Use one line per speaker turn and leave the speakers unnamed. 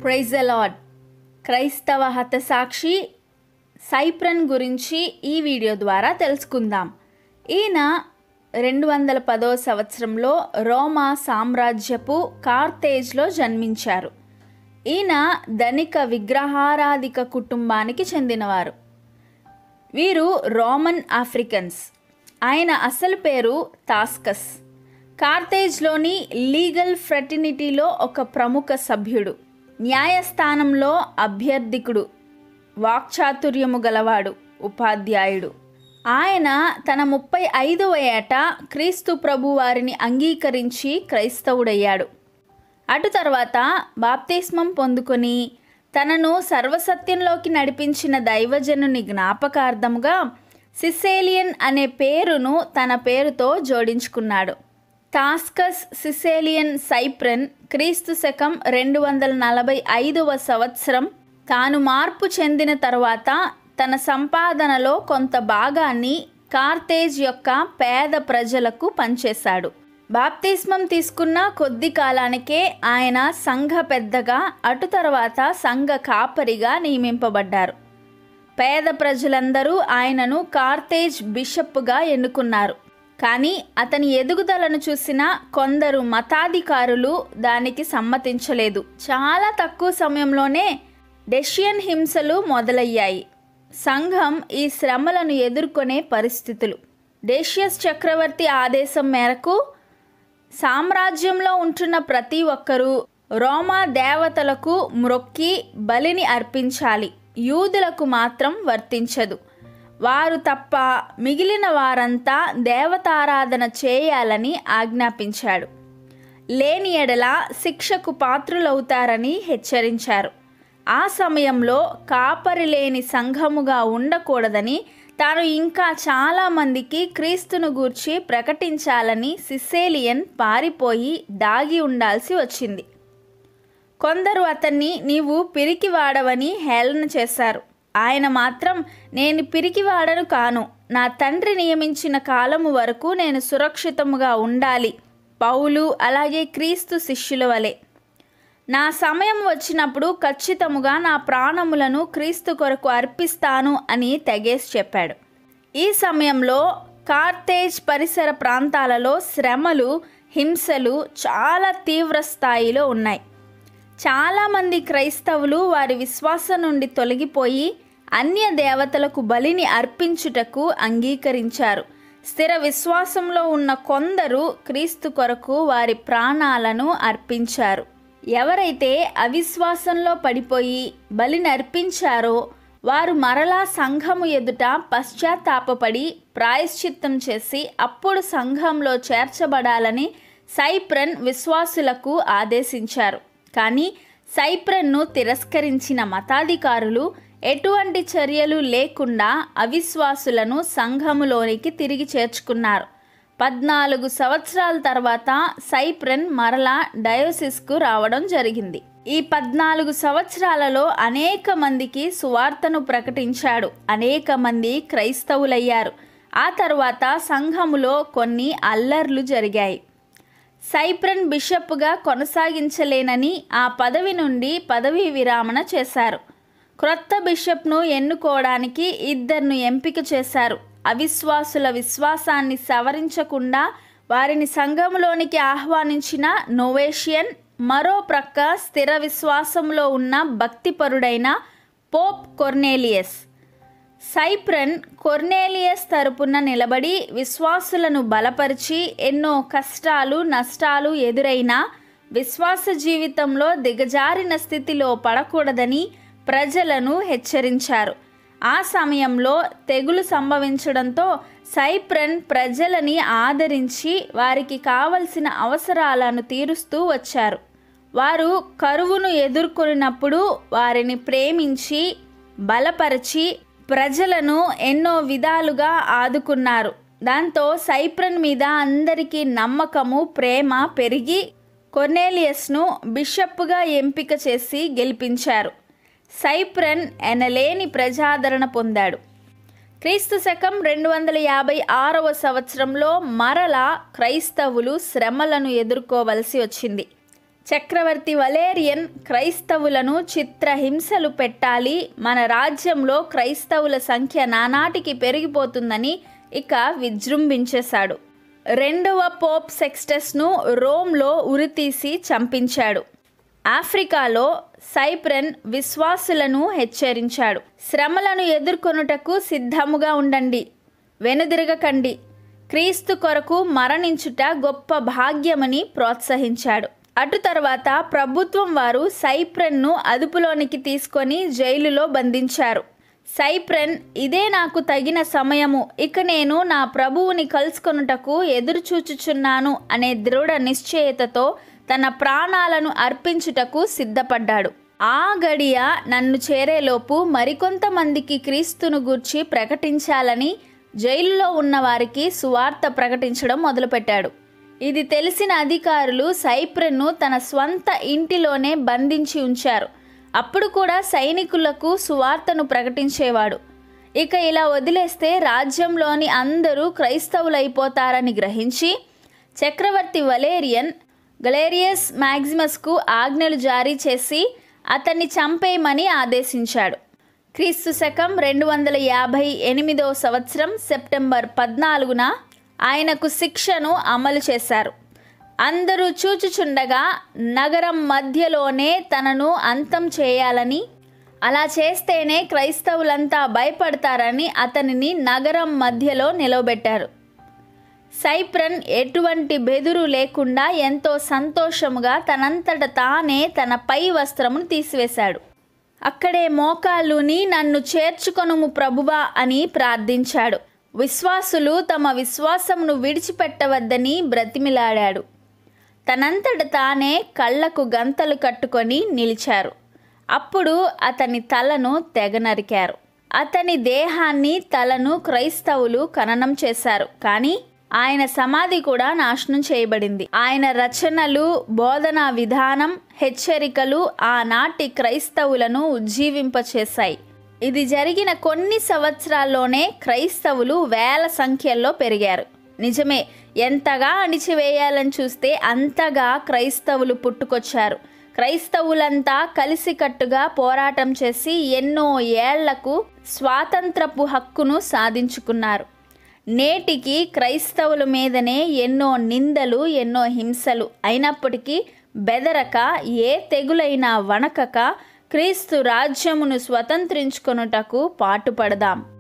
praise the lord క్రైస్తవ హతసాక్షి సైప్రన్ గురించి ఈ వీడియో ద్వారా తెలుసుకుందాం ఈయన రెండు వందల పదో సంవత్సరంలో రోమా సామ్రాజ్యపు కార్తేజ్లో జన్మించారు ఈయన ధనిక విగ్రహారాధిక కుటుంబానికి చెందినవారు వీరు రోమన్ ఆఫ్రికన్స్ ఆయన అసలు పేరు తాస్కస్ కార్తేజ్లోని లీగల్ ఫ్రెటినిటీలో ఒక ప్రముఖ సభ్యుడు న్యాయస్థానంలో అభ్యర్థికుడు వాక్చాతుర్యము గలవాడు ఉపాధ్యాయుడు ఆయన తన ముప్పై ఐదవ ఏట క్రీస్తు ప్రభు వారిని అంగీకరించి క్రైస్తవుడయ్యాడు అటు తర్వాత బాప్తిస్మం పొందుకొని తనను సర్వసత్యంలోకి నడిపించిన దైవజనుని జ్ఞాపకార్థముగా సిసేలియన్ అనే పేరును తన పేరుతో జోడించుకున్నాడు టాస్కస్ సిసేలియన్ సైప్రన్ క్రీస్తు శకం రెండు వందల నలభై ఐదవ సంవత్సరం తాను మార్పు చెందిన తర్వాత తన సంపాదనలో కొంత భాగాన్ని కార్తేజ్ యొక్క పేద ప్రజలకు పంచేశాడు బాప్తిస్మం తీసుకున్న కొద్ది కాలానికే ఆయన సంఘ పెద్దగా అటు తర్వాత సంఘ కాపరిగా నియమింపబడ్డారు పేద ప్రజలందరూ ఆయనను కార్తేజ్ బిషప్గా ఎన్నుకున్నారు కానీ అతని ఎదుగుదలను చూసిన కొందరు మతాధికారులు దానికి సమ్మతించలేదు చాలా తక్కువ సమయంలోనే డెషియన్ హింసలు మొదలయ్యాయి సంఘం ఈ శ్రమలను ఎదుర్కొనే పరిస్థితులు డేషియస్ చక్రవర్తి ఆదేశం మేరకు సామ్రాజ్యంలో ఉంటున్న ప్రతి ఒక్కరూ రోమా దేవతలకు మ్రొక్కి బలిని అర్పించాలి యూదులకు మాత్రం వర్తించదు వారు తప్ప మిగిలిన వారంతా దేవతారాధన చేయాలని ఆజ్ఞాపించాడు లేని ఎడల శిక్షకు పాత్రులవుతారని హెచ్చరించారు ఆ సమయంలో కాపరి లేని సంఘముగా ఉండకూడదని తాను ఇంకా చాలామందికి క్రీస్తును గూర్చి ప్రకటించాలని సిసేలియన్ పారిపోయి దాగి ఉండాల్సి వచ్చింది కొందరు అతన్ని నీవు పిరికివాడవని హేళన చేశారు ఆయన మాత్రం నేను పిరికివాడను కాను నా తండ్రి నియమించిన కాలము వరకు నేను సురక్షితముగా ఉండాలి పౌలు అలాగే క్రీస్తు శిష్యుల వలె నా సమయం వచ్చినప్పుడు ఖచ్చితముగా నా ప్రాణములను క్రీస్తు కొరకు అర్పిస్తాను అని తెగేసి చెప్పాడు ఈ సమయంలో కార్తేజ్ పరిసర ప్రాంతాలలో శ్రమలు హింసలు చాలా తీవ్ర స్థాయిలో ఉన్నాయి చాలామంది క్రైస్తవులు వారి విశ్వాసం నుండి తొలగిపోయి అన్య దేవతలకు బలిని అర్పించుటకు అంగీకరించారు స్థిర విశ్వాసంలో ఉన్న కొందరు క్రీస్తు కొరకు వారి ప్రాణాలను అర్పించారు ఎవరైతే అవిశ్వాసంలో పడిపోయి బలిని అర్పించారో వారు మరలా సంఘము ఎదుట పశ్చాత్తాపపడి ప్రాయశ్చిత్తం చేసి అప్పుడు సంఘంలో చేర్చబడాలని సైప్రన్ విశ్వాసులకు ఆదేశించారు కానీ సైప్రన్ను తిరస్కరించిన మతాధికారులు ఎటువంటి చర్యలు లేకుండా అవిశ్వాసులను సంఘములోనికి తిరిగి చేర్చుకున్నారు పద్నాలుగు సంవత్సరాల తర్వాత సైప్రన్ మరలా డయోసిస్కు రావడం జరిగింది ఈ పద్నాలుగు సంవత్సరాలలో అనేక మందికి సువార్తను ప్రకటించాడు అనేక మంది క్రైస్తవులయ్యారు ఆ తర్వాత సంఘములో కొన్ని అల్లర్లు జరిగాయి సైప్రన్ బిషప్గా కొనసాగించలేనని ఆ పదవి నుండి పదవీ విరామణ చేశారు క్రొత్త బిషప్ను ఎన్నుకోవడానికి ఇద్దరిను ఎంపిక చేశారు అవిశ్వాసుల విశ్వాసాన్ని సవరించకుండా వారిని సంఘంలోనికి ఆహ్వానించిన నోవేషియన్ మరో ప్రక్క స్థిర విశ్వాసంలో ఉన్న భక్తిపరుడైన పోప్ కొర్నేలియస్ సైప్రన్ కొర్నేలియస్ తరపున నిలబడి విశ్వాసులను బలపరిచి ఎన్నో కష్టాలు నష్టాలు ఎదురైనా విశ్వాస జీవితంలో దిగజారిన స్థితిలో పడకూడదని ప్రజలను హెచ్చరించారు ఆ సమయంలో తెగులు సంభవించడంతో సైప్రన్ ప్రజలని ఆదరించి వారికి కావలసిన అవసరాలను తీరుస్తూ వచ్చారు వారు కరువును ఎదుర్కొన్నప్పుడు వారిని ప్రేమించి బలపరిచి ప్రజలను ఎన్నో విధాలుగా ఆదుకున్నారు దాంతో సైప్రన్ మీద అందరికీ నమ్మకము ప్రేమ పెరిగి కొర్నేలియస్ను బిషప్గా ఎంపిక చేసి గెలిపించారు సైప్రన్ ఎనలేని ప్రజాదరణ పొందాడు క్రీస్తు శకం రెండు వందల యాభై ఆరవ సంవత్సరంలో మరలా క్రైస్తవులు శ్రమలను ఎదుర్కోవలసి వచ్చింది చక్రవర్తి వలేరియన్ క్రైస్తవులను చిత్రహింసలు పెట్టాలి మన రాజ్యంలో క్రైస్తవుల సంఖ్య నానాటికి పెరిగిపోతుందని ఇక విజృంభించేశాడు రెండవ పోప్ సెక్స్టస్ను రోమ్లో ఉరితీసి చంపించాడు ఆఫ్రికాలో సైప్రన్ విశ్వాసులను హెచ్చరించాడు శ్రమలను ఎదుర్కొనుటకు సిద్ధముగా ఉండండి వెనుదిరగకండి క్రీస్తు కొరకు మరణించుట గొప్ప భాగ్యమని ప్రోత్సహించాడు అటు తర్వాత ప్రభుత్వం వారు సైప్రన్ను అదుపులోనికి తీసుకొని జైలులో బంధించారు సైప్రన్ ఇదే నాకు తగిన సమయము ఇక నేను నా ప్రభువుని కలుసుకొనుటకు ఎదురుచూచుచున్నాను అనే దృఢ నిశ్చయతతో తన ప్రాణాలను అర్పించుటకు సిద్ధపడ్డాడు ఆ గడియ నన్ను చేరేలోపు మరికొంతమందికి క్రీస్తును గూర్చి ప్రకటించాలని జైలులో ఉన్న వారికి సువార్త ప్రకటించడం మొదలుపెట్టాడు ఇది తెలిసిన అధికారులు సైప్రన్ను తన స్వంత ఇంటిలోనే బంధించి ఉంచారు అప్పుడు కూడా సైనికులకు సువార్తను ప్రకటించేవాడు ఇక ఇలా వదిలేస్తే రాజ్యంలోని అందరూ క్రైస్తవులైపోతారని గ్రహించి చక్రవర్తి వలేరియన్ గలేరియస్ మ్యాగ్జిమస్కు ఆజ్ఞలు జారీ చేసి అతన్ని చంపేయమని ఆదేశించాడు క్రీస్తు శకం రెండు వందల యాభై ఎనిమిదవ సంవత్సరం సెప్టెంబర్ పద్నాలుగున ఆయనకు శిక్షను అమలు చేశారు అందరూ చూచుచుండగా నగరం మధ్యలోనే తనను అంతం చేయాలని అలా చేస్తేనే క్రైస్తవులంతా భయపడతారని అతనిని నగరం మధ్యలో నిలవబెట్టారు సైప్రన్ ఎటువంటి బెదురు లేకుండా ఎంతో సంతోషముగా తనంతట తానే తన పై వస్త్రమును తీసివేశాడు అక్కడే మోకాళ్ళుని నన్ను చేర్చుకొనుము ప్రభువా అని ప్రార్థించాడు విశ్వాసులు తమ విశ్వాసమును విడిచిపెట్టవద్దని బ్రతిమిలాడాడు తనంతట తానే కళ్ళకు గంతలు కట్టుకొని నిలిచారు అప్పుడు అతని తలను తెగ నరికారు అతని దేహాన్ని తలను క్రైస్తవులు ఖననం చేశారు కానీ ఆయన సమాధి కూడా నాశనం చేయబడింది ఆయన రచనలు బోధనా విధానం హెచ్చరికలు ఆనాటి క్రైస్తవులను ఉజ్జీవింపచేశాయి ఇది జరిగిన కొన్ని సంవత్సరాల్లోనే క్రైస్తవులు వేల సంఖ్యల్లో పెరిగారు నిజమే ఎంతగా అణిచివేయాలని చూస్తే అంతగా క్రైస్తవులు పుట్టుకొచ్చారు క్రైస్తవులంతా కలిసికట్టుగా పోరాటం చేసి ఎన్నో ఏళ్లకు స్వాతంత్రపు హక్కును సాధించుకున్నారు నేటికి క్రైస్తవుల మీదనే ఎన్నో నిందలు ఎన్నో హింసలు అయినప్పటికీ బెదరక ఏ తెగులైనా వణకక క్రీస్తు రాజ్యమును స్వతంత్రించుకొనుటకు పాటుపడదాం